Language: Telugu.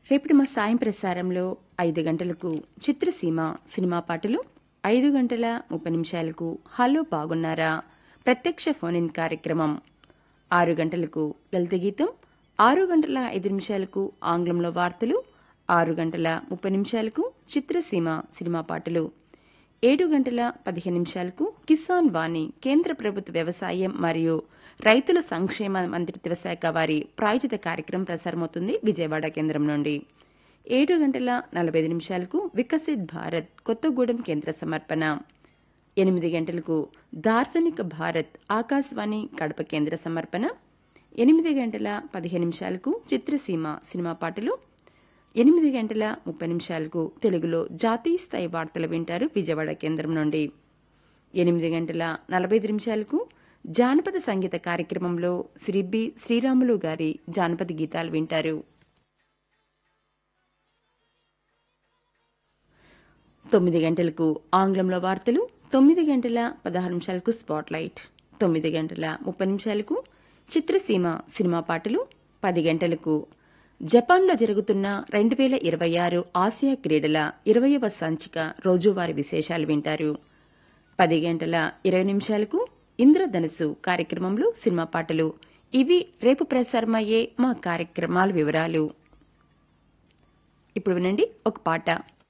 రేపటి మా సాయం ప్రసారంలో ఐదు గంటలకు చిత్రసీమ సినిమా పాటలు ఐదు గంటల ముప్పై నిమిషాలకు హలో బాగున్నారా ప్రత్యక్ష ఫోన్ ఇన్ కార్యక్రమం ఆరు గంటలకు లలిత గీతం ఆరు గంటల ఐదు నిమిషాలకు ఆంగ్లంలో వార్తలు ఆరు గంటల ముప్పై నిమిషాలకు చిత్రసీమ సినిమా పాటలు ఏడు గంటల పదిహేను నిమిషాలకు కిసాన్ వాణి కేంద్ర ప్రభుత్వ వ్యవసాయం మరియు రైతుల సంక్షేమ మంత్రిత్వ శాఖ వారి ప్రాయోజిత కార్యక్రమం ప్రసారమవుతుంది విజయవాడ కేంద్రం నుండి ఏడు గంటల నలభై ఐదు నిమిషాలకు వికసిత్ భారత్ కొత్తగూడెం కేంద్ర సమర్పణ ఎనిమిది గంటలకు దార్శనిక భారత్ ఆకాశవాణి కడప కేంద్ర సమర్పణ ఎనిమిది గంటల పదిహేను నిమిషాలకు చిత్రసీమ సినిమా పాటలు ఎనిమిది గంటల ముప్పై నిమిషాలకు తెలుగులో జాతీయ స్థాయి వార్తలు వింటారు విజయవాడ కేంద్రం నుండి ఎనిమిది గంటల నలభై ఐదు నిమిషాలకు జానపద సంగీత కార్యక్రమంలో శ్రీ బి శ్రీరాములు గారి జానపద గీతాలు వింటారు తొమ్మిది గంటలకు ఆంగ్లంలో వార్తలు తొమ్మిది గంటల పదహారు నిమిషాలకు స్పాట్లైట్ తొమ్మిది గంటల ముప్పై నిమిషాలకు చిత్రసీమ సినిమా పాటలు పది గంటలకు జపాన్లో జరుగుతున్న రెండు వేల ఇరవై ఆరు ఆసియా క్రీడల ఇరవయవ సంచిక రోజువారీ విశేషాలు వింటారు పది గంటల ఇరవై నిమిషాలకు ఇంద్రధనుసు కార్యక్రమంలో సినిమా పాటలు ఇవి రేపు ప్రసారమయ్యే మా కార్యక్రమాల వివరాలు ఇప్పుడు వినండి ఒక పాట